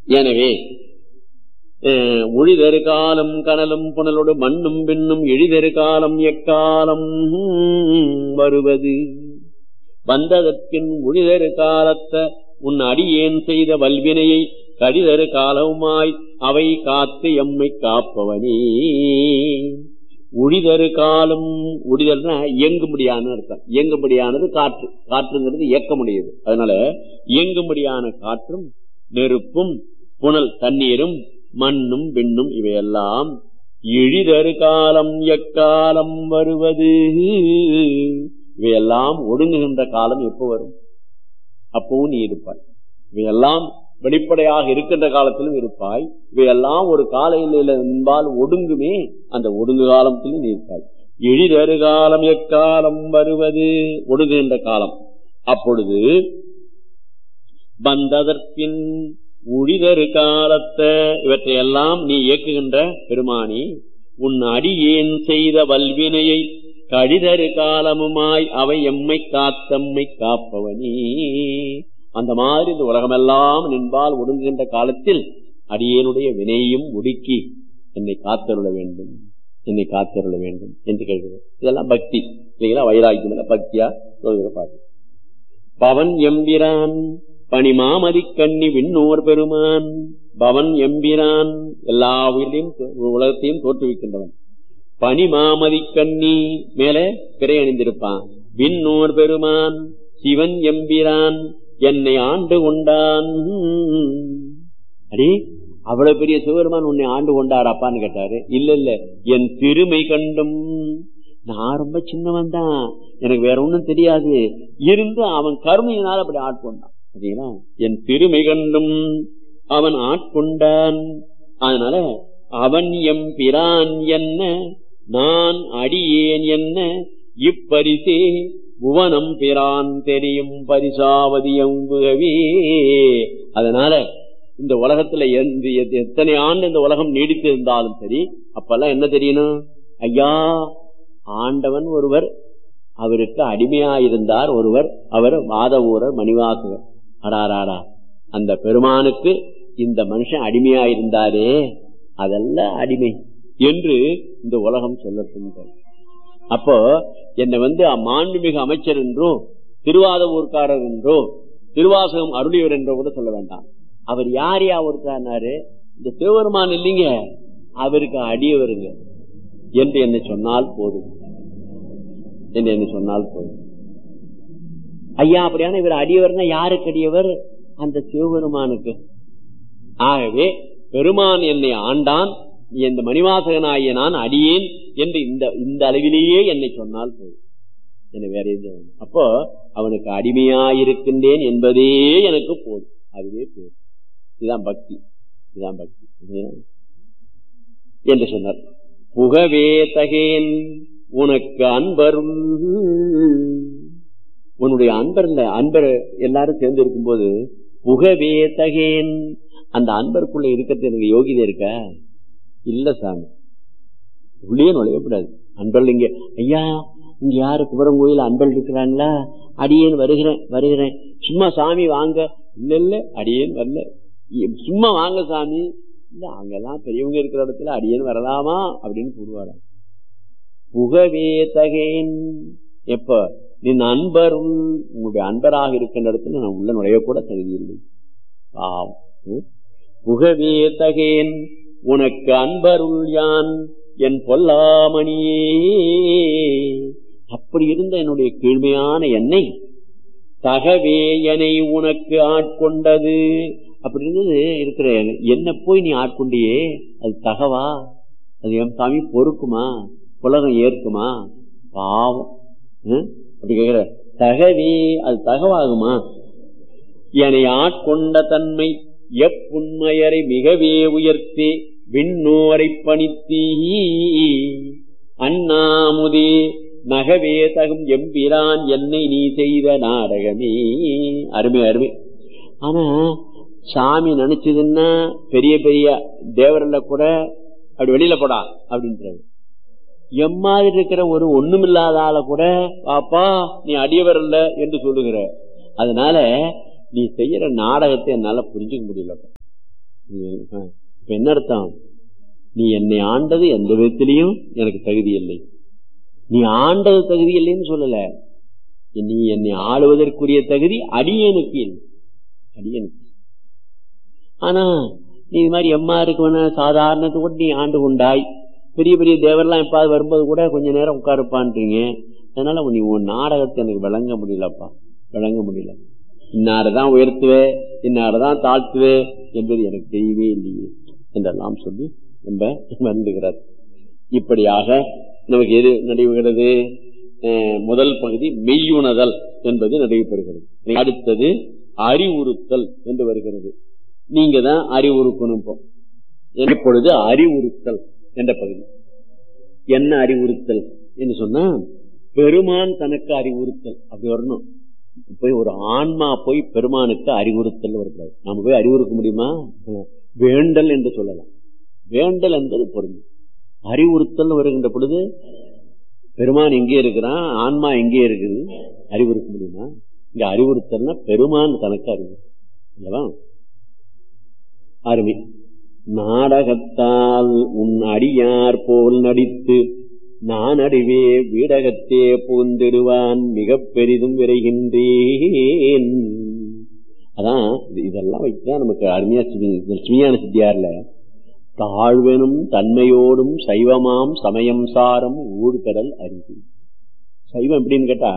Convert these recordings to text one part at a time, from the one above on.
எனவே அஹ், ஒழிதரு காலம் கனலும் புனலோடு மண்ணும் பின்னும் எழிதரு காலம் எக்காலம் வருவது வந்ததற்கின் ஒழிதரு காலத்த உன் அடியேன் செய்த வல்வினையை கடிதரு காலவுமாய் அவை காத்து எம்மை காப்பவனே ஒழிதரு காலம் ஒழிதல்னா இயங்கும்படியான அர்த்தம் இயங்கும்படியானது காற்று காற்றுங்கிறது இயக்க முடியுது அதனால இயங்கும்படியான காற்றும் நெருப்பும் புனல் தண்ணீரும் மண்ணும் விண்ணும் இவையெல்லாம் எழிதரு காலம் எக்காலம் வருவது இவையெல்லாம் ஒடுங்குகின்ற காலம் எப்போ வரும் அப்பவும் நீ இருப்பாய் இவையெல்லாம் வெளிப்படையாக இருக்கின்ற காலத்திலும் இருப்பாய் இவையெல்லாம் ஒரு கால எல்லையில என்பால் ஒடுங்குமே அந்த ஒடுங்கு காலத்திலும் நீ இருப்பாய் எழிதரு காலம் எக்காலம் வருவது ஒடுங்குகின்ற காலம் அப்பொழுது வந்ததற்பின் உழிதரு காலத்த இவற்றையெல்லாம் நீ இயக்குகின்ற பெருமானி உன் அடியேன் செய்த வல்வினையை கழிதரு காலமுமாய் அவை எம்மை காத்தம்மை காப்பவனே அந்த மாதிரி இந்த உலகமெல்லாம் நின்பால் ஒடுங்குகின்ற காலத்தில் அடியேனுடைய வினையும் ஒடுக்கி என்னை காத்தருள வேண்டும் என்னை காத்தருள வேண்டும் என்று கேட்கிறது இதெல்லாம் பக்தி இல்லைங்களா வைராக்கியம் இல்ல பக்தியா சொல்கிற பாட்டு பவன் எம்பிரான் பனிமாமதி கண்ணி விண்ணோர் பெருமான் பவன் எம்பிரான் எல்லா உயிரையும் உலகத்தையும் தோற்றுவிக்கின்றவன் பனிமாமதி கண்ணி மேல பிறை அணிந்திருப்பான் விண்ணோர் பெருமான் சிவன் எம்பிரான் என்னை ஆண்டு கொண்டான் அடி அவ்வளவு பெரிய சிவபெருமான் உன்னை ஆண்டு கொண்டாராப்பான்னு கேட்டாரு இல்ல இல்ல என் திருமை கண்டும் நான் ரொம்ப சின்னவன் தான் எனக்கு வேற ஒண்ணும் தெரியாது இருந்து அவன் கருமையினால் அப்படி ஆட்கொண்டான் சரிங்களா என் திருமை கண்டும் அவன் ஆட்கொண்டான் அதனால அவன் எம் பிரான் என்ன நான் அடியேன் என்ன இப்பரிசே புவனம் பிரான் தெரியும் பரிசாவதி எங்குகவே அதனால இந்த உலகத்துல எந்த- எத்த- எத்தனை ஆண்டு இந்த உலகம் நீடித்திருந்தாலும் சரி அப்பெல்லாம் என்ன தெரியணும் ஐயா ஆண்டவன் ஒருவர் அவருக்கு அடிமையாயிருந்தார் ஒருவர் அவர் வாத ஊரர் மணிவாசகர் அடாராடா அந்த பெருமானுக்கு இந்த மனுஷன் அடிமையாயிருந்தாரே அதல்ல அடிமை என்று இந்த உலகம் சொல்லட்டும் அப்போ என்னை வந்து மாண்புமிகு அமைச்சர் என்றோ திருவாத ஊர்க்காரர் என்றோ திருவாசகம் அருளியவர் என்றோ கூட சொல்ல வேண்டாம் அவர் யார் யா ஒருத்தாரு இந்த சிவபெருமான் இல்லைங்க அவருக்கு அடியவருங்க என்று என்னை சொன்னால் போதும் என்று என்னை சொன்னால் போதும் ஐயா அப்படியான இவர் அடியவர்னா யாருக்கு அடியவர் அந்த சிவபெருமானுக்கு ஆகவே பெருமான் என்னை ஆண்டான் இந்த மணிவாசகனாகிய நான் அடியேன் என்று இந்த இந்த அளவிலேயே என்னை சொன்னால் போதும் என்ன வேற எதுவும் வேண்டாம். அப்போ அவனுக்கு அடிமையாயிருக்கின்றேன் என்பதே எனக்கு போதும் அதுவே போதும் இதுதான் பக்தி இதுதான் பக்தி இல்லையா? என்று சொன்னார் புகவே தகேன் உனக்கு அன்பருள் உன்னுடைய அன்பர் அன்பர் எல்லாரும் சேர்ந்து இருக்கும்போது புகவே தகேன் அந்த அன்பருக்குள்ள இருக்கிறது எனக்கு யோகிதை இருக்கா இல்ல சாமி உள்ளே நுழையக்கூடாது அன்பர்கள் இங்க ஐயா இங்க யாரு குமரங்கோயில் அன்பர்கள் இருக்கிறாங்களா அடியேன் வருகிறேன் வருகிறேன் சும்மா சாமி வாங்க இல்ல இல்ல அடியேன் வரல இ- சும்மா வாங்க சாமி இல்ல அங்கெல்லாம் பெரியவங்க இருக்கிற இடத்துல அடியேன் வரலாமா அப்படின்னு கூறுவாராம் புகவே தகேன் எப்ப நீ அன்பர் உங்களுடைய அன்பராக இருக்கின்ற இடத்துல நான் உள்ள நுழையக்கூட தகுதியில்லை பாவம் ம்? புகவே தகேன் உனக்கு அன்பருள் யான் என் பொல்லாமணியே அப்படி இருந்த என்னுடைய கீழ்மையான என்னை தகவே என்னை உனக்கு ஆட்கொண்டது அப்படின்னு இருக்கிற என்ன போய் நீ ஆட்கொண்டியே அது தகவா அது என் சாமி பொறுக்குமா உலகம் ஏற்குமா பாவம் ம்? அப்படி கேக்குற தகவே அது தகவாகுமா என்னை ஆட்கொண்ட தன்மை எப்புண்மையரை மிகவே உயர்த்தி விண்ணோரை பணித்தீ அண்ணாமுதே நகவே தகும் எம்பிரான் என்னை நீ செய்த நாடகமே அருமை அருமை ஆனா சாமி நினைச்சதுன்னா பெரிய பெரிய தேவரில் கூட அப்படி வெளியில போடா அப்படின்றாரு எம்மாதிரி இருக்கிற ஒரு ஒண்ணுமில்லாத ஆளை கூட பாப்பா நீ அடியவர் இல்ல என்று சொல்லுகிற அதனால நீ செய்யற நாடகத்தை என்னால புரிஞ்சுக்க முடியல இப்ப என்ன அர்த்தம் நீ என்னை ஆண்டது எந்த விதத்திலையும் எனக்கு தகுதி இல்லை நீ ஆண்டது தகுதி இல்லைன்னு சொல்லல நீ என்னை ஆளுவதற்குரிய தகுதி அடியனுக்கு இல்லை அடியனுக்கு ஆனா நீ இது மாதிரி எம்மா இருக்கவன சாதாரணத்தை கூட நீ ஆண்டு கொண்டாய் பெரிய பெரிய தேவர்லாம் எப்பாவது வரும்போது கூட கொஞ்ச நேரம் உட்காருப்பான்றீங்க அதனால நீ உன் நாடகத்தை எனக்கு விளங்க முடியலப்பா விளங்க முடியல இன்னாரதான் உயர்த்துவே இன்னாரதான் தாழ்த்துவே என்பது எனக்கு தெரியவே இல்லையே என்றெல்லாம் சொல்லி ரொம்ப வந்துகிறார் இப்படியாக நமக்கு எது நடைபெறுகிறது முதல் பகுதி மெய்யுணதல் என்பது நடைபெறுகிறது அடுத்தது அறிவுறுத்தல் என்று வருகிறது நீங்க தான் அறிவுறுக்கணும் இப்போ எப்பொழுது அறிவுறுத்தல் என்ற பகுதி என்ன அறிவுறுத்தல் என்று சொன்னா பெருமான் தனக்கு அறிவுறுத்தல் அப்படி வரணும் போய் ஒரு ஆன்மா போய் பெருமானுக்கு அறிவுறுத்தல் வரக்கூடாது நம்ம போய் அறிவுறுக்க முடியுமா வேண்டல் என்று சொல்லலாம் வேண்டல் என்பது பொருள் அறிவுறுத்தல் வருகின்ற பொழுது பெருமான் எங்கே இருக்கிறான் ஆன்மா எங்கே இருக்குது அறிவுறுத்த முடியுமா இங்க அறிவுறுத்தல்னா பெருமான் தனக்கு அறிவு இல்லவா அருமை நாடகத்தால் உன் அடியார் போல் நடித்து நான் அறிவே வீடகத்தே பூந்திடுவான் மிக பெரிதும் விரைகின்றேன் அதான் இதெல்லாம் வைத்துதான் நமக்கு அருமையா லட்சுமியான சித்தியார்ல தாழ்வெனும் தன்மையோடும் சைவமாம் சமயம் சாரம் ஊழ்கடல் அறிவு சைவம் எப்படின்னு கேட்டா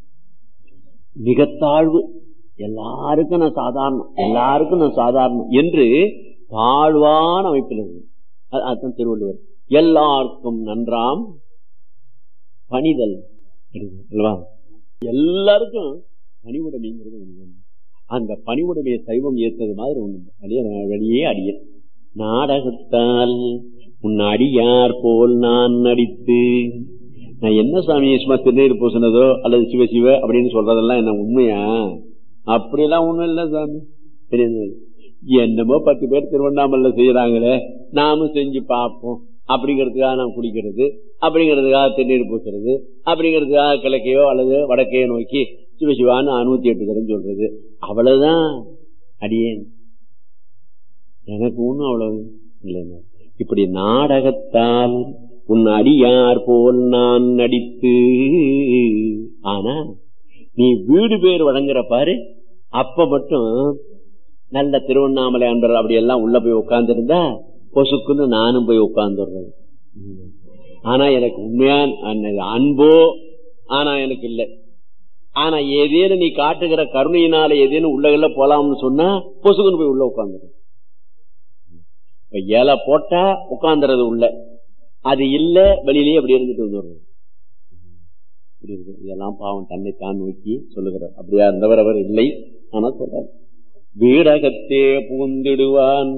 மிக தாழ்வு எல்லாருக்கும் நான் சாதாரணம் எல்லாருக்கும் நான் சாதாரணம் என்று தாழ்வான அமைப்பில் இருக்கு அதுதான் திருவள்ளுவர் எல்லாருக்கும் நன்றாம் பணிதல் அல்லவா எல்லாருக்கும் பணிவுடைமைங்கிறது அந்த பணிவுடைமையை சைவம் ஏற்றது மாதிரி ஒண்ணு அடிய வெளியே அடிய நாடகத்தால் உன் அடியார் போல் நான் நடித்து நான் என்ன சாமி சும்மா திருநீர் பூசினதோ அல்லது சிவ சிவ அப்படின்னு சொல்றதெல்லாம் என்ன உண்மையா அப்படியெல்லாம் ஒண்ணும் இல்லை சாமி என்னமோ பத்து பேர் திருவண்ணாமலை செய்யறாங்களே நாமும் செஞ்சு பார்ப்போம் அப்படிங்கிறதுக்காக நாம் குடிக்கிறது அப்படிங்கிறதுக்காக திருநீர் பூசுறது அப்படிங்கிறதுக்காக கிழக்கையோ அல்லது வடக்கையோ நோக்கி சிவசிவான்னு நூத்தி எட்டு தரம் சொல்றது அவ்வளவுதான் அடியேன் எனக்கு ஒண்ணும் அவ்வளவு இல்லைன்னா இப்படி நாடகத்தால் உன் அடியார் போல் நான் நடித்து ஆனா நீ வீடு பேர் வழங்குற பாரு அப்ப மட்டும் நல்ல திருவண்ணாமலை அன்பர் அப்படி எல்லாம் உள்ள போய் உட்கார்ந்து இருந்தா பொசுக்குன்னு நானும் போய் உட்கார்ந்துடுறது ஆனா எனக்கு உண்மையான அன்போ ஆனா எனக்கு இல்லை ஆனா ஏதேனும் நீ காட்டுகிற கருணையினால ஏதேனும் உள்ளகல்ல போலாம்னு சொன்னா பொசுக்குன்னு போய் உள்ள உட்காந்துரு இப்ப ஏழை போட்டா உட்காந்துறது உள்ள அது இல்ல வெளியிலேயே அப்படி இருந்துட்டு வந்துடுறது இதெல்லாம் பாவம் தன்னை தான் நோக்கி சொல்லுகிறார் அப்படியா இருந்தவர் அவர் இல்லை ஆனா சொல்றார் வீடகத்தே புகுந்திடுவான்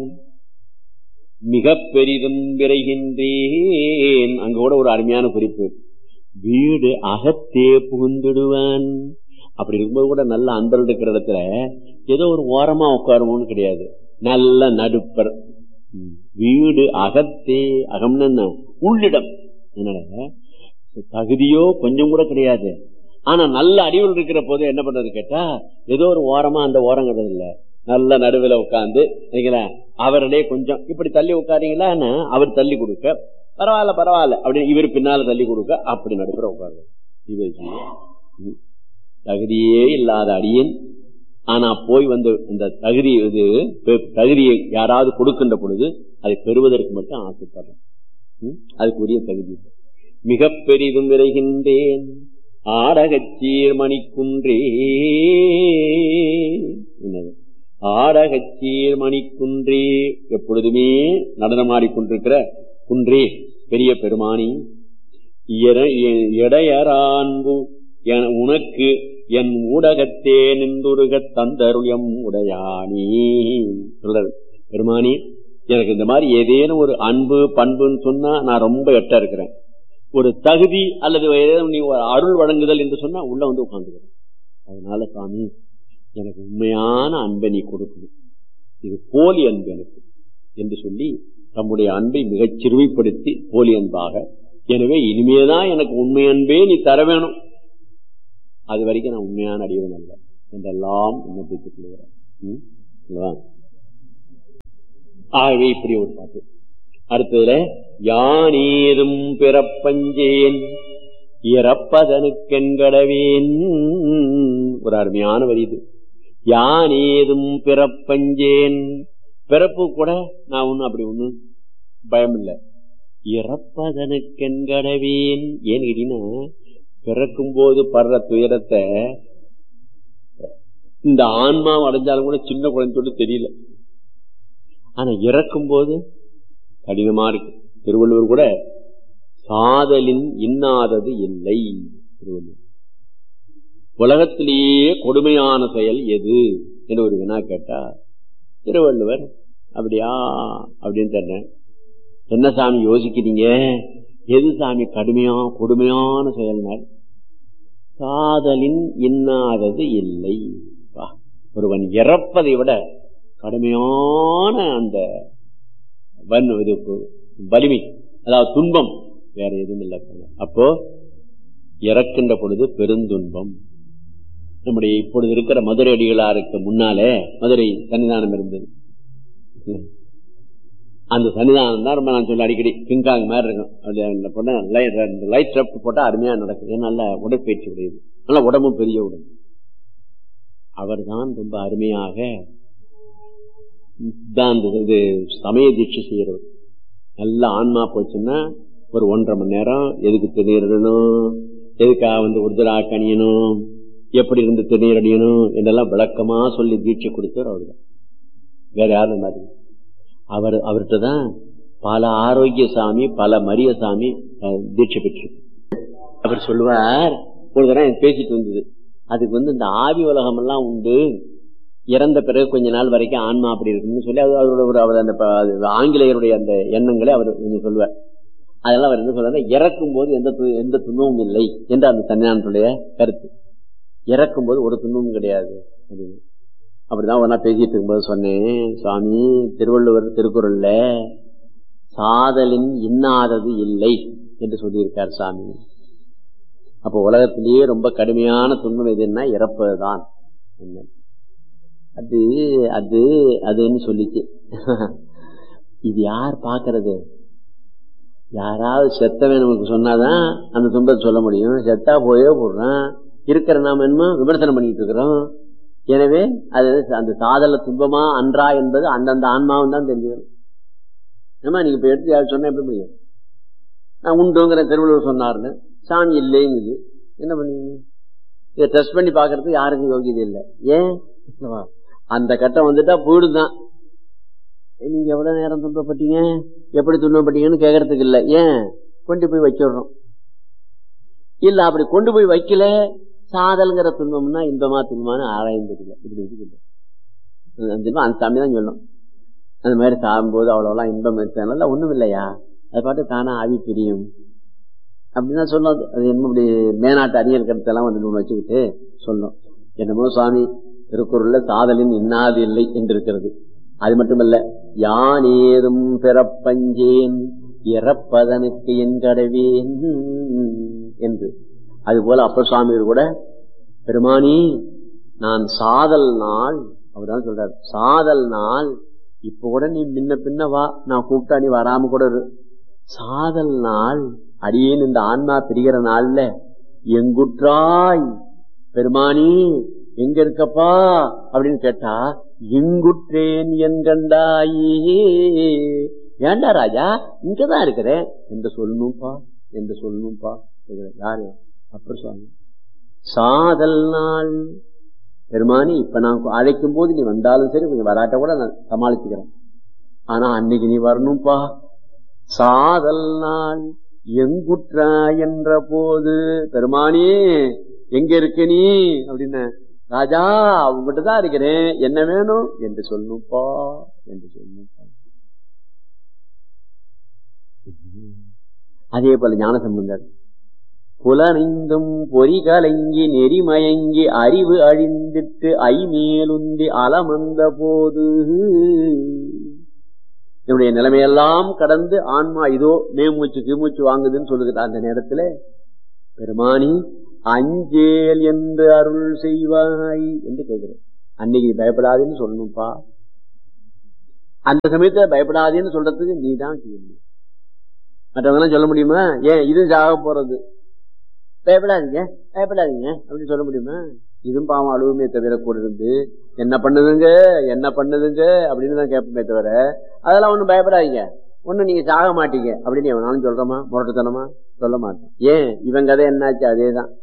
மிக பெரிதும் விரைகின்றேன் அங்க கூட ஒரு அருமையான குறிப்பு வீடு அகத்தே புகுந்துடுவான் அப்படி இருக்கும்போது கூட நல்ல அன்பர் இருக்கிற இடத்துல ஏதோ ஒரு ஓரமா உட்காருவோம்னு கிடையாது நல்ல நடுப்பர் வீடு அகத்தே அகம்னு என்ன உள்ளிடம் என்னடா தகுதியோ கொஞ்சம் கூட கிடையாது ஆனா நல்ல அறிவில் இருக்கிற போது என்ன பண்றது கேட்டா ஏதோ ஒரு ஓரமா அந்த ஓரங்கிறது இல்ல நல்ல நடுவில் உட்கார்ந்து அவரிடையே கொஞ்சம் இப்படி தள்ளி உட்காரீங்களா அவர் தள்ளி கொடுக்க பரவாயில்ல பரவாயில்ல அப்படின்னு இவர் பின்னால தள்ளி கொடுக்க அப்படி நடுப்புற உட்காரு இது தகுதியே இல்லாத அடியன் ஆனா போய் வந்து இந்த தகுதி இது தகுதியை யாராவது கொடுக்கின்ற பொழுது அதை பெறுவதற்கு மட்டும் ஆசைப்படுறேன் அதுக்குரிய தகுதி மிக பெரிதும் விரைகின்றேன் ஆடகச்சீர் மணிக்குன்றே ஆடகச்சீர் மணிக்குன்றே எப்பொழுதுமே நடனமாடிக்கொண்டிருக்கிற குன்றே பெரிய பெருமானி எடையரான்பு உனக்கு என் ஊடகத்தே நின்றுருக தந்தருயம் உடையானி சொல்றது பெருமானி எனக்கு இந்த மாதிரி ஏதேனும் ஒரு அன்பு பண்புன்னு சொன்னா நான் ரொம்ப எட்ட இருக்கிறேன் ஒரு தகுதி அல்லது ஏதேனும் நீ அருள் வழங்குதல் என்று சொன்னா உள்ள வந்து உட்காந்துக்கிறேன் அதனால சாமி எனக்கு உண்மையான அன்பை நீ கொடுக்கணும் இது போலி அன்பு எனக்கு என்று சொல்லி தம்முடைய அன்பை மிகச் சிறுமைப்படுத்தி போலி அன்பாக எனவே இனிமேதான் எனக்கு உண்மை அன்பே நீ தர வேணும் அது வரைக்கும் நான் உண்மையான அடிவன் அல்ல என்றெல்லாம் விண்ணப்பித்துக் கொள்கிறேன் ஆகவே இப்படி ஒரு பாட்டு அடுத்ததுல யானேதும் பிறப்பஞ்சேன் இறப்பதனுக்கென்கடவேன் ஒரு அருமையான வரி இது யானேதும் பிறப்பஞ்சேன் பிறப்பு கூட நான் ஒண்ணும் அப்படி ஒண்ணும் பயம் இல்லை இறப்பதனுக்கென்கடவேன் ஏன்னு கேட்டீங்கன்னா பிறக்கும் போது படுற துயரத்தை இந்த ஆன்மா அடைஞ்சாலும் கூட சின்ன குழந்தை சொல்லி தெரியல ஆனா இறக்கும் போது கடினமா இருக்கு திருவள்ளுவர் கூட சாதலின் இன்னாதது இல்லை திருவள்ளுவர் உலகத்திலேயே கொடுமையான செயல் எது என்று ஒரு வினா கேட்டா திருவள்ளுவர் அப்படியா அப்படின்னு சொன்னேன் என்ன சாமி யோசிக்கிறீங்க எது சாமி கடுமையா கொடுமையான செயல்னால் காதலின் இன்னாதது இல்லை ஒருவன் இறப்பதை விட கடுமையான அந்த வலிமை அதாவது துன்பம் வேற எதுவும் இல்லை அப்போ இறக்கின்ற பொழுது பெருந்துன்பம் நம்முடைய இப்பொழுது இருக்கிற மதுரை அடிகளாருக்கு முன்னாலே மதுரை சன்னிதானம் இருந்தது அந்த சன்னிதானம் தான் ரொம்ப நான் சொல்ல அடிக்கடி கிங்காங் மாதிரி இருக்கும் அப்படி லைட் ரப்ட் போட்டா அருமையா நடக்குது நல்ல உடற்பயிற்சி உடையது நல்ல உடம்பும் பெரிய உடம்பு அவர் தான் ரொம்ப அருமையாக இது சமய தீட்சை செய்யறவர் நல்ல ஆன்மா போச்சுன்னா ஒரு ஒன்றரை மணி நேரம் எதுக்கு திருநீரிடணும் எதுக்காக வந்து உருதராக அணியணும் எப்படி இருந்து திருநீர் அடியணும் என்றெல்லாம் விளக்கமா சொல்லி தீட்சை கொடுத்தவர் அவர் தான் வேற யாரும் மாதிரி அவர் அவர்கிட்ட தான் பல ஆரோக்கிய சாமி பல மரிய சாமி தீட்சை பெற்று அவர் சொல்லுவார் ஒரு தடவை பேசிட்டு வந்தது அதுக்கு வந்து இந்த ஆவி உலகம் எல்லாம் உண்டு இறந்த பிறகு கொஞ்ச நாள் வரைக்கும் ஆன்மா அப்படி இருக்குன்னு சொல்லி அது அவரோட ஒரு அவர் அந்த ஆங்கிலேயருடைய அந்த எண்ணங்களை அவர் கொஞ்சம் சொல்லுவார் அதெல்லாம் அவர் என்ன சொல்றாரு இறக்கும் போது எந்த எந்த துன்பமும் இல்லை என்று அந்த தன்னியானுடைய கருத்து இறக்கும் போது ஒரு துன்பமும் கிடையாது அப்படின்னு அப்படிதான் ஒன்னா பேசிட்டு இருக்கும்போது சொன்னேன் சுவாமி திருவள்ளுவர் திருக்குறள்ல சாதலின் இன்னாதது இல்லை என்று சொல்லியிருக்கார் சாமி அப்போ உலகத்திலேயே ரொம்ப கடுமையான துன்பம் எதுன்னா இறப்பதுதான் அது அது அதுன்னு சொல்லிச்சு இது யார் பாக்குறது யாராவது செத்தவன் நமக்கு சொன்னாதான் அந்த துன்பத்தை சொல்ல முடியும் செத்தா போயே போடுறான் இருக்கிற நாம என்னமோ விமர்சனம் பண்ணிட்டு இருக்கிறோம் எனவே அது அந்த சாதல துன்பமா அன்றா என்பது அந்தந்த ஆன்மாவும் தான் தெரிஞ்சுக்கணும் ஏமா நீங்க இப்ப எடுத்து யார் சொன்னா எப்படி முடியும் நான் உண்டுங்கிற திருவள்ளுவர் சொன்னார்னு சாமி இல்லைங்குது என்ன பண்ணுவீங்க இதை டெஸ்ட் பண்ணி பாக்குறதுக்கு யாருக்கும் யோகியது இல்லை ஏன் அந்த கட்டம் வந்துட்டா போயிடுதான் நீங்க எவ்வளவு நேரம் துன்பப்பட்டீங்க எப்படி துன்பப்பட்டீங்கன்னு கேட்கறதுக்கு இல்லை ஏன் கொண்டு போய் வச்சிடுறோம் இல்ல அப்படி கொண்டு போய் வைக்கல சாதல்ங்கிற துன்பம்னா இன்பமா துன்பமான ஆராய்ந்ததில்லை இப்படி இருக்குது அந்த சாமி தான் சொல்லும் அந்த மாதிரி சாகும்போது அவ்வளோலாம் இன்பம் எடுத்ததுனால ஒண்ணும் இல்லையா அது பாட்டு தானா ஆவி பிரியும் அப்படின்னா சொன்னது அது என்ன இப்படி மேனாட்டு அறிஞர் கருத்தெல்லாம் வந்து வச்சுக்கிட்டு சொல்லும் என்னமோ சுவாமி திருக்குறள்ல சாதலின் இன்னாது இல்லை என்று இருக்கிறது அது மட்டுமல்ல யான் ஏதும் பிறப்பஞ்சேன் இறப்பதனுக்கு என் கடவேன் என்று அதுபோல அப்ப சுவாமிகள் கூட பெருமானி நான் சாதல் நாள் அவர்தான் சொல்றாரு சாதல் நாள் இப்ப கூட நீ முன்ன பின்ன வா நான் கூப்பிட்டா நீ வராம கூட இரு சாதல் நாள் அடியேன் இந்த ஆன்மா பிரிகிற நாள்ல எங்குற்றாய் பெருமானி எங்க இருக்கப்பா அப்படின்னு கேட்டா எங்குற்றேன் என் கண்டாயே ஏண்டா ராஜா இங்கதான் இருக்கிறேன் என்று சொல்லணும்பா என்று சொல்லணும்பா யாரு அப்புறம் சுவாமி சாதல் நாள் பெருமானி இப்ப நான் அழைக்கும் போது நீ வந்தாலும் சரி கொஞ்சம் வராட்ட கூட நான் சமாளிச்சுக்கிறேன் ஆனா அன்னைக்கு நீ வரணும்பா சாதல் நாள் எங்குற்றா என்ற போது பெருமானி எங்க இருக்க நீ அப்படின்னு ராஜா அவங்ககிட்ட தான் இருக்கிறேன் என்ன வேணும் என்று சொல்லணும்பா என்று சொல்லணும்பா அதே போல ஞான சம்பந்தர் புலனைந்தும் பொறி கலங்கி நெறிமயங்கி அறிவு அழிந்திட்டு ஐமேலுந்தி அலமந்த போது என்னுடைய நிலைமையெல்லாம் கடந்து ஆன்மா இதோ மேமூச்சு கிமூச்சு வாங்குதுன்னு சொல்லுகிற அந்த நேரத்துல பெருமானி அஞ்சேல் என்று அருள் செய்வாய் என்று கேட்கிறேன் அன்னைக்கு பயப்படாதுன்னு சொல்லணும்ப்பா அந்த சமயத்துல பயப்படாதேன்னு சொல்றதுக்கு நீ தான் செய்யணும் மற்றவங்க சொல்ல முடியுமா ஏன் இது சாக போறது பயப்படாதீங்க பயப்படாதீங்க அப்படின்னு சொல்ல முடியுமா இதுவும் பாவம் அழுவுமே தவிர கூட இருந்து என்ன பண்ணுதுங்க என்ன பண்ணுதுங்க அப்படின்னு தான் கேட்போமே தவிர அதெல்லாம் ஒண்ணும் பயப்படாதீங்க ஒண்ணும் நீங்க சாக மாட்டீங்க அப்படின்னு எவனாலும் சொல்றோமா முரட்டுத்தனமா சொல்ல மாட்டோம் ஏன் இவன் கதை என்னாச்சு அதேதான்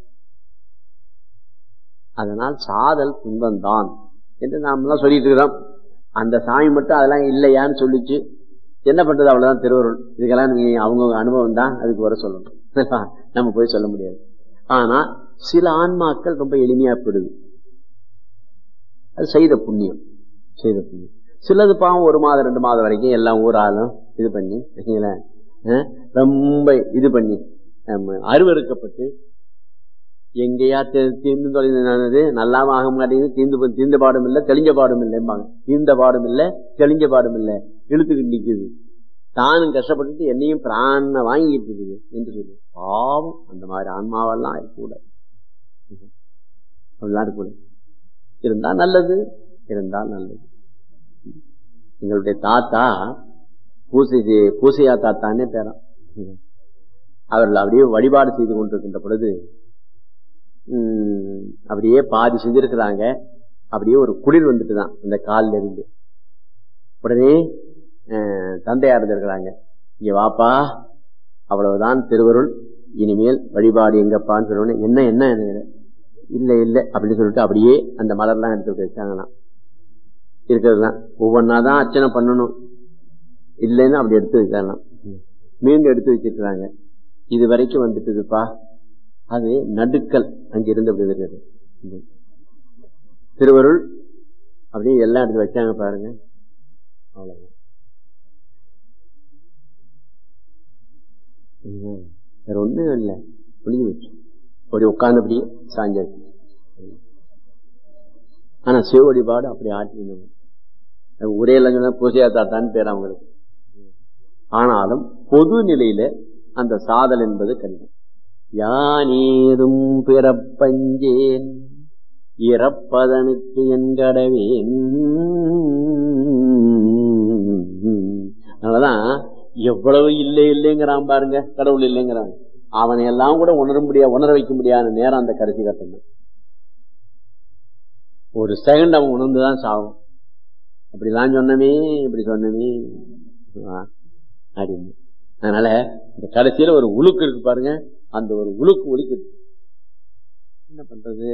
அதனால் சாதல் துன்பம் தான் என்று நாமெல்லாம் சொல்லிட்டு இருக்கிறோம் அந்த சாமி மட்டும் அதெல்லாம் இல்லையான்னு சொல்லிச்சு என்ன பண்றது அவ்வளவுதான் திருவருள் இதுக்கெல்லாம் நீங்க அவங்க அனுபவம் தான் அதுக்கு வர சொல்லணும் நம்ம போய் சொல்ல முடியாது ஆனா சில ஆன்மாக்கள் ரொம்ப எளிமையா போயிடுது அது செய்த புண்ணியம் செய்த புண்ணியம் சிலது பாவம் ஒரு மாதம் ரெண்டு மாதம் வரைக்கும் எல்லாம் ஊராலும் இது பண்ணி ரொம்ப இது பண்ணி அருவறுக்கப்பட்டு எங்கேயா தீர்ந்து தொலைந்தது நல்லாம ஆக மாட்டேங்குது தீர்ந்து தீர்ந்த பாடும் இல்லை தெளிஞ்ச பாடும் இல்லைம்பாங்க தீர்ந்த பாடும் இல்லை தெளிஞ்ச பாடும் இல்லை இழுத்துக்கிட்டு நிக்குது தானும் கஷ்டப்பட்டுட்டு என்னையும் பிராண வாங்கிட்டு இருக்குது என்று சொல்லு பாவம் அந்த மாதிரி ஆன்மாவெல்லாம் இருக்கக்கூடாது அப்படிலாம் இருக்கக்கூடாது இருந்தா நல்லது இருந்தால் நல்லது எங்களுடைய தாத்தா பூசை பூசையா தாத்தானே பேரான் அவர்கள் அப்படியே வழிபாடு செய்து கொண்டிருக்கின்ற பொழுது அப்படியே பாதி செஞ்சிருக்கிறாங்க அப்படியே ஒரு குளிர் வந்துட்டு தான் அந்த காலில் இருந்து உடனே தந்தையா இருந்திருக்கிறாங்க இங்க வாப்பா அவ்வளவுதான் திருவருள் இனிமேல் வழிபாடு எங்கப்பான்னு சொன்னோடனே என்ன என்ன இல்ல இல்ல அப்படின்னு சொல்லிட்டு அப்படியே அந்த மலர்லாம் எடுத்து வச்சாங்களாம் இருக்கிறதுலாம் ஒவ்வொன்னா தான் அர்ச்சனை பண்ணணும் இல்லைன்னு அப்படி எடுத்து வச்சாங்களாம் மீண்டும் எடுத்து வச்சிருக்கிறாங்க இது வரைக்கும் வந்துட்டுதுப்பா அது நடுக்கல் அங்கிருந்து அப்படி இருக்கிறது திருவருள் அப்படியே எல்லாம் எடுத்து வச்சாங்க பாருங்க அவ்வளவுதான் வேற ஒண்ணும் இல்லை புளிய வச்சு அப்படி உட்கார்ந்தபடியே சாஞ்சாச்சு ஆனா சிவ வழிபாடு அப்படி ஆட்டிருந்தவங்க உரையில சொன்ன பூசையா தாத்தான்னு பேர் அவங்களுக்கு ஆனாலும் பொது நிலையில அந்த சாதல் என்பது கடினம் யானேதும் பிறப்பஞ்சேன் இறப்பதனுக்கு என் கடவேன் அதனாலதான் எவ்வளவு இல்லை இல்லைங்கிறான் பாருங்க கடவுள் இல்லைங்கிறான் அவனை எல்லாம் கூட உணர முடியாது உணர வைக்க முடியாத நேரம் அந்த கடைசி கட்டம் ஒரு செகண்ட் அவன் உணர்ந்துதான் சாகும் அப்படிலாம் சொன்னமே இப்படி சொன்னமே அப்படின்னு அதனால இந்த கடைசியில ஒரு உழுக்கு இருக்கு பாருங்க அந்த ஒரு உழுக்கு ஒலிக்குது என்ன பண்றது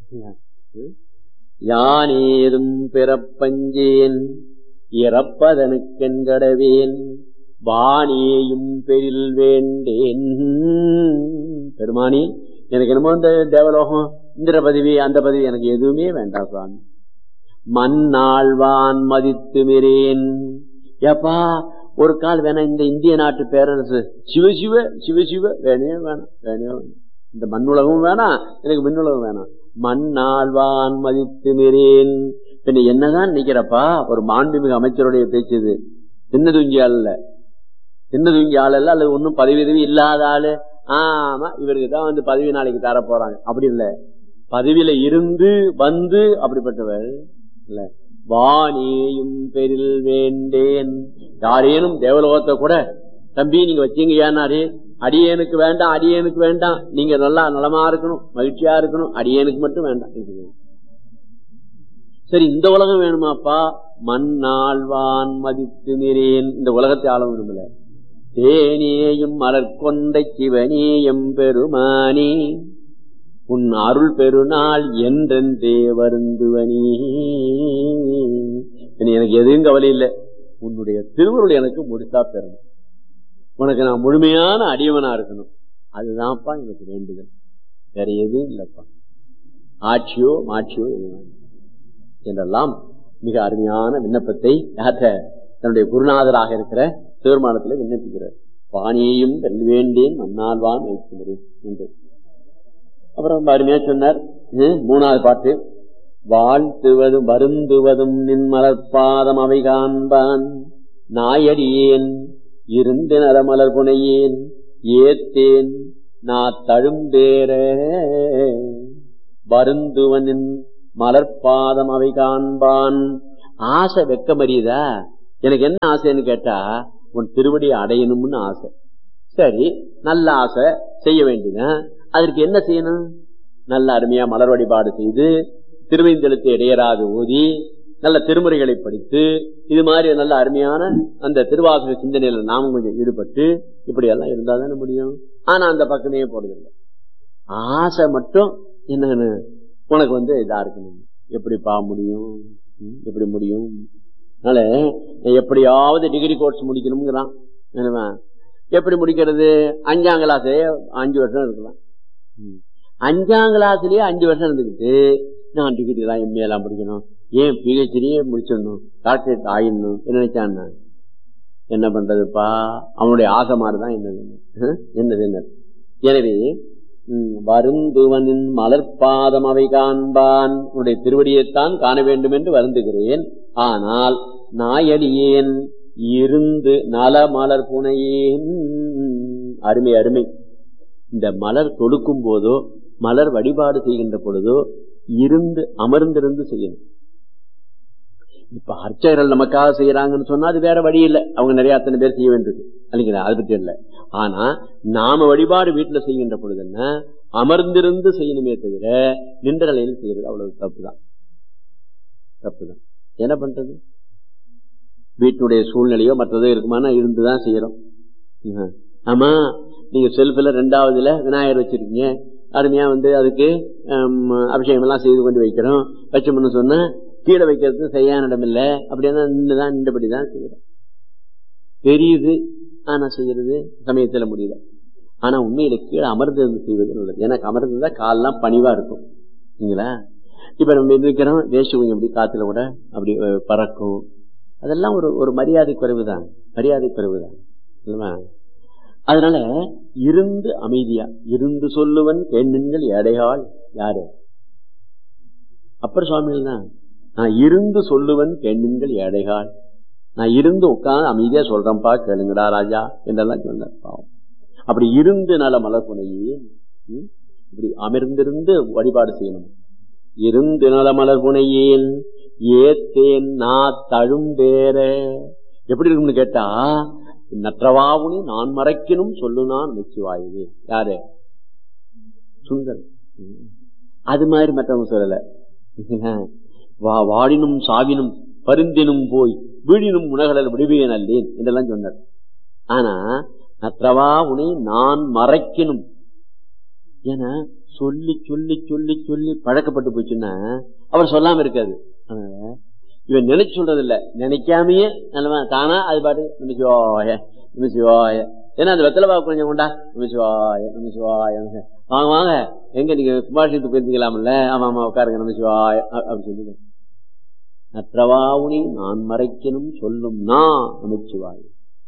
யானேதும் பிறப்பஞ்சேன் இறப்பதனுக்கென்கடவேன் வாணியையும் பெரில் வேண்டேன் பெருமானி எனக்கு என்னமோ இந்த தேவலோகம் இந்திர பதவி அந்த பதவி எனக்கு எதுவுமே வேண்டாம் சுவாமி மண்ணாழ்வான் மதித்து மிரேன் ஏப்பா ஒரு கால் வேணாம் இந்த இந்திய நாட்டு பேரரசு சிவசிவ சிவசிவ வேணே வேணாம் வேணே வேணாம் இந்த மண்ணுலகமும் வேணாம் எனக்கு மின்னுலகம் வேணாம் மண்ணாழ்வான் மதித்து மிரேன் பின்ன என்னதான் நிக்கிறப்பா ஒரு மாண்புமிகு அமைச்சருடைய பேச்சு இது சின்ன துங்கி ஆள் இல்ல சின்ன துங்கி ஆள் இல்ல அல்லது ஒன்னும் பதவி உதவி இல்லாத ஆளு ஆமா இவருக்கு தான் வந்து பதவி நாளைக்கு தர போறாங்க அப்படி இல்ல பதவியில இருந்து வந்து அப்படிப்பட்டவர் இல்ல வாணியும் பெரில் வேண்டேன் யாரேனும் தேவலோகத்தை கூட தம்பி நீங்க வச்சீங்க ஏன்னாரு அடியேனுக்கு வேண்டாம் அடியேனுக்கு வேண்டாம் நீங்க நல்லா நலமா இருக்கணும் மகிழ்ச்சியா இருக்கணும் அடியேனுக்கு மட்டும் வேண்டாம் சரி இந்த உலகம் வேணுமாப்பா மண்ணாழ்வான் மதித்து நிறேன் இந்த உலகத்தை ஆள விரும்பல தேனேயும் மலர்கொண்ட சிவனேயம் பெருமானே உன் அருள் பெருநாள் என்றென்றே வருந்துவனே எனக்கு எதுவும் கவலை இல்லை உன்னுடைய திருவருள் எனக்கு முடித்தா பெறணும் உனக்கு நான் முழுமையான அடியவனா இருக்கணும் அதுதான்ப்பா எனக்கு வேண்டுதல் வேற எதுவும் இல்லப்பா ஆட்சியோ மாட்சியோ எதுவும் என்றெல்லாம் மிக அருமையான விண்ணப்பத்தை யார்த்த தன்னுடைய குருநாதராக இருக்கிற சிவருமானத்தில் விண்ணப்பிக்கிறார் வாணியையும் வெல்வேண்டேன் மன்னால்வான் வைக்கிறேன் என்று அப்புறம் அருமையா சொன்னார் மூணாவது பாட்டு வாழ்த்துவதும் வருந்துவதும் நின் மலர்பாதம் அவை காண்பான் நாயடியேன் இருந்து நரமலர் புனையேன் ஏத்தேன் நான் தழும்பேர வருந்துவனின் மலர்பாதம் அவை காண்பான் ஆசை வெக்கமறியதா எனக்கு என்ன ஆசைன்னு கேட்டா உன் திருவடியை அடையணும்னு ஆசை சரி நல்ல ஆசை செய்ய வேண்டியதான் அதற்கு என்ன செய்யணும் நல்ல அருமையா மலர் வழிபாடு செய்து திருவைந்தெழுத்து இடையராது ஓதி நல்ல திருமுறைகளை படித்து இது மாதிரி நல்ல அருமையான அந்த திருவாசக சிந்தனையில நாமும் கொஞ்சம் ஈடுபட்டு இப்படி எல்லாம் இருந்தா தானே முடியும் ஆனா அந்த பக்கமே போறதில்லை ஆசை மட்டும் என்னன்னு உனக்கு வந்து இதா இருக்கணும் எப்படிப்பா முடியும் ம், எப்படி முடியும் அதனால எப்படியாவது டிகிரி கோர்ஸ் முடிக்கணுங்கிறான் என்னவா? எப்படி முடிக்கிறது அஞ்சாம் கிளாஸ் அஞ்சு வருஷம் இருக்கலாம் ம். அஞ்சாம் கிளாஸ்லயே அஞ்சு வருஷம் இருந்துக்கிட்டு நான் டிகிரி எல்லாம் எம்ஏ எல்லாம் படிக்கணும் ஏன் பிஹெச்டியே முடிச்சிடணும் டாக்டரேட் ஆயிடணும் என்ன நினைச்சான் என்ன பண்றதுப்பா அவனுடைய ஆசை மாதிரிதான் என்னது ஹம்? என்னது என்ன எனவே ம், வருந்துவனின் மலர்பாதம் அவை காண்பான் உன்னுடைய திருவடியைத்தான் காண வேண்டும் என்று வருந்துகிறேன் ஆனால் நாயடியேன் இருந்து நல மலர் புனையேன் அருமை அருமை இந்த மலர் தொடுக்கும் போதோ மலர் வழிபாடு செய்கின்ற பொழுதோ இருந்து அமர்ந்திருந்து செய்யணும் இப்ப அர்ச்சகர்கள் நமக்காக செய்யறாங்கன்னு சொன்னா அது வேற வழி இல்லை அவங்க நிறைய அத்தனை பேர் செய்ய வேண்டியது இல்லைங்களா அது பற்றி இல்லை ஆனா நாம வழிபாடு வீட்டுல செய்கின்ற பொழுது என்ன அமர்ந்திருந்து செய்யணுமே தவிர நின்ற நிலையில் செய்யறது அவ்வளவு தப்புதான் தப்புதான் என்ன பண்றது வீட்டுடைய சூழ்நிலையோ மற்றதோ இருக்குமானா இருந்துதான் செய்யறோம் ஆஹ். ஆமா நீங்க செல்ஃபில் ரெண்டாவதுல விநாயகர் வச்சிருக்கீங்க அருமையா வந்து அதுக்கு ஹம், அபிஷேகம் எல்லாம் செய்து கொண்டு வைக்கிறோம் வச்சோம்னு சொன்னா கீழே வைக்கிறது சரியான இடம் இல்லை அப்படின்னா நின்றுதான் நின்றபடிதான் செய்யறோம் தெரியுது ஆனா செய்யறது சமயத்துல முடியல ஆனா உண்மையில கீழே அமர்ந்து இருந்து செய்வது நல்லது எனக்கு அமர்ந்துதான் கால்லாம் பணிவா இருக்கும் சரிங்களா இப்ப நம்ம இருக்கிறோம் வேஷ்டி கொஞ்சம் அப்படி காத்துல கூட அப்படி அஹ், பறக்கும் அதெல்லாம் ஒரு ஒரு மரியாதை குறைவுதான் மரியாதை குறைவுதான் இல்லையா? அதனால இருந்து அமைதியா இருந்து சொல்லுவன் பெண்ணுங்கள் எடையாள் யாரு அப்பர் சுவாமிகள் தான் நான் இருந்து சொல்லுவன் பெண்ணுங்கள் எடைகால் நான் இருந்து உட்கார்ந்து அமைதியா சொல்றேன்ப்பா கேளுங்கடா ராஜா என்றெல்லாம் சொன்னார் பாவம் அப்படி இருந்து நல மலர் புனையே ம், இப்படி அமர்ந்திருந்து வழிபாடு செய்யணும் இருந்து நல மலர் புனையேன் ஏத்தேன் நா தழும்பேற எப்படி இருக்கும்னு கேட்டா நற்றவாவுனி நான் மறைக்கணும் சொல்லு நான் நிச்சயவாயுவே யாரு சுந்தர் ம். அது மாதிரி மற்றவங்க சொல்லல வா வாடினும் சாவினும் பருந்தினும் போய் வீழினும் உணகடல் விடுவேன் அல்லேன் என்றெல்லாம் சொன்னார் ஆனா நற்றவா உனை நான் மறைக்கணும் ஏன்னா சொல்லி சொல்லி சொல்லி சொல்லி பழக்கப்பட்டு போச்சுன்னா அவர் சொல்லாம இருக்காது அதனால இவன் நினைச்சு சொல்றது இல்ல நினைக்காமயே நல்லவா தானா அது பாட்டு நிமிஷவாய நிமிஷவாய ஏன்னா அந்த வெத்தலை பாக்கு கொஞ்சம் கொண்டா நிமிஷவாய நிமிஷவாய வாங்க வாங்க எங்க நீங்க கும்பாஷத்துக்கு போயிருந்தீங்களாம்ல ஆமா ஆமா உட்காருங்க நிமிஷவாய அ- அப்படி சொல்லி நற்றவாவுனி நான் மறைக்கணும் சொல்லும் நான் நமச்சிவாய்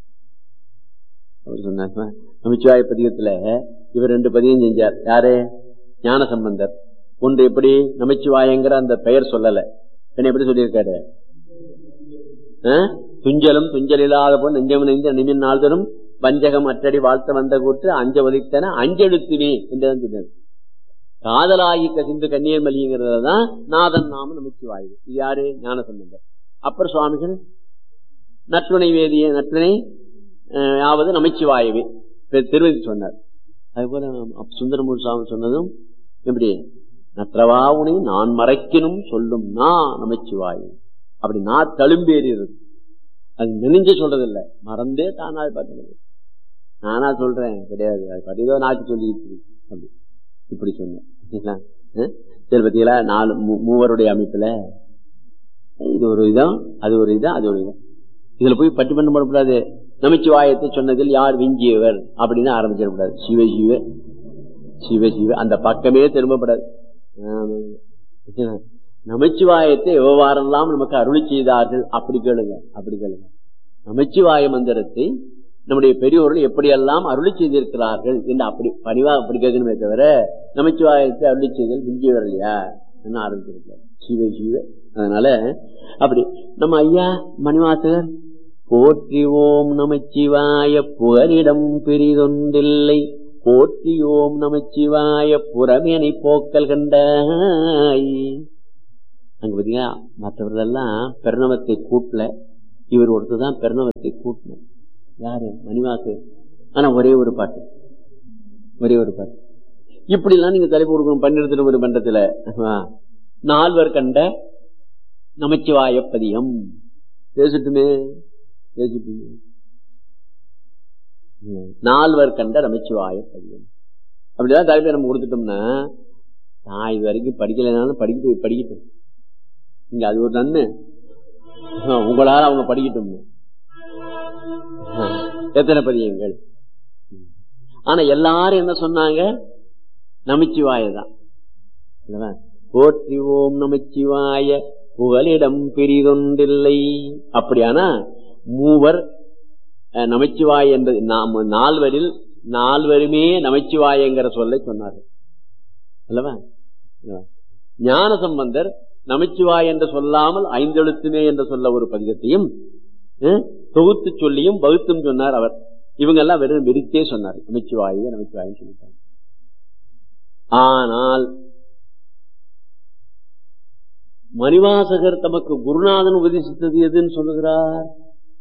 அவர் சொன்னார் நமச்சிவாய பதிகத்துல இவர் ரெண்டு பதியம் செஞ்சார் யாரு ஞான சம்பந்தர் ஒன்று எப்படி நமச்சிவாயங்கிற அந்த பெயர் சொல்லல என்ன எப்படி சொல்லியிருக்காரு ஆ? துஞ்சலும் துஞ்சல் இல்லாத போல் நெஞ்சம் நெஞ்ச நிமின் நாள்தரும் வஞ்சகம் அற்றடி வாழ்த்த வந்த கூற்று அஞ்ச ஒலித்தன அஞ்செழுத்துனே என்றுதான் சொன்னார் காதலாகி கசிந்து கண்ணீர் மலிங்கிறத தான் நாதன் நாம நமச்சிவாயு இது யாரு ஞான சம்பந்தர் அப்புறம் சுவாமிகள் நற்றுணை வேதிய நற்றுணை அஹ், யாவது நமச்சிவாயவே பெ- திருவதி சொன்னார் அதுபோல அப்ப சுந்தரமூர் சுவாமி சொன்னதும் எப்படி நற்றவாவுனை நான் மறைக்கணும் சொல்லும் நான் நமச்சிவாயு அப்படி நான் தழும்பேறியது அது நினைஞ்சு சொல்றது இல்ல மறந்தே தானா பார்த்தது நானா சொல்றேன் கிடையாது அது பதிவோ நாக்கு சொல்லிட்டு இருக்கு. அப்படி இப்படி சொன்னேன் சரிங்களா? அஹ்? சரி பத்திகளா நாலு மூ- மூவருடைய அமைப்புல இது ஒரு இதம் அது ஒரு இதம் அது ஒரு இதம் இதுல போய் பட்டி பண்ண போடக்கூடாது நமச்சிவாயத்தை சொன்னதில் யார் விஞ்சியவர் அப்படின்னு ஆரம்பிச்சிடக்கூடாது சிவ சிவ சிவ சிவ அந்த பக்கமே திரும்பப்படாது ஆமா. சரிங்களா? நமச்சிவாயத்தை எவ்வாறெல்லாம் நமக்கு அருளி செய்தார்கள் அப்படி கேளுங்க அப்படி கேளுங்க நமச்சிவாய மந்திரத்தை நம்முடைய பெரியோர்கள் எப்படியெல்லாம் அருளி செய்திருக்கிறார்கள் என்று அப்படி பணிவா அப்படி கேட்கணுமே தவிர நமச்சிவாயத்தை அருளி செய்தல் விஞ்சியவர் இல்லையா என்ன ஆரம்பிச்சிருக்கார் சிவ சிவ அதனால அப்படி நம்ம ஐயா மணிவாசகர் போற்றி ஓம் நமச்சிவாய புகலிடம் பெரிதொன்றில்லை போற்றி ஓம் நமச்சிவாய புறமேனை போக்கல் கண்டாய் அங்க பாத்தீங்கன்னா மற்றவர்கள் எல்லாம் பிரணவத்தை கூட்டல இவர் ஒருத்தர் தான் பெருணவத்தை கூட்டினார் யாரு மணிவாசு ஆனா ஒரே ஒரு பாட்டு ஒரே ஒரு பாட்டு இப்படி எல்லாம் நீங்க தலைப்பு கொடுக்கணும் பன்னிரண்டு ஒரு மன்றத்துல ஆ. நால்வர் கண்ட நமச்சிவாய பதியம் பேசட்டுமே பேசட்டுமே ம். நால்வர் கண்ட நமச்சிவாய பதியம் அப்படிதான் தலைப்பை நம்ம கொடுத்துட்டோம்னா நான் இது வரைக்கும் படிக்கலைனாலும் படிக்க படிக்கட்டும் இங்க அது ஒரு நன்மை ஆ, உங்களால அவங்க படிக்கட்டும் ஆ, எத்தனை பதியங்கள் ம். ஆனா எல்லாரும் என்ன சொன்னாங்க நமச்சிவாய தான் இல்லவா? போற்றி ஓம் நமச்சிவாய புகலிடம் பெரிதொன்றில்லை அப்படியானா மூவர் அஹ், நமச்சிவாய என்பது நாம் நால்வரில் நால்வருமே நமச்சிவாயங்கிற சொல்லை சொன்னார்கள் அல்லவா அல்லவா? ஞான சம்பந்தர் நமச்சிவாய் என்று சொல்லாமல் ஐந்தெழுத்துமே என்று சொல்ல ஒரு பதிகத்தையும் அஹ், தொகுத்து சொல்லியும் வகுத்தும் சொன்னார் அவர் இவங்க எல்லாம் வெறும் வெறித்தே சொன்னார் நமச்சிவாயே நமச்சிவாயும் சொல்லிட்டாங்க ஆனால் மணிவாசகர் தமக்கு குருநாதன் உபதேசித்தது எதுன்னு சொல்லுகிறார்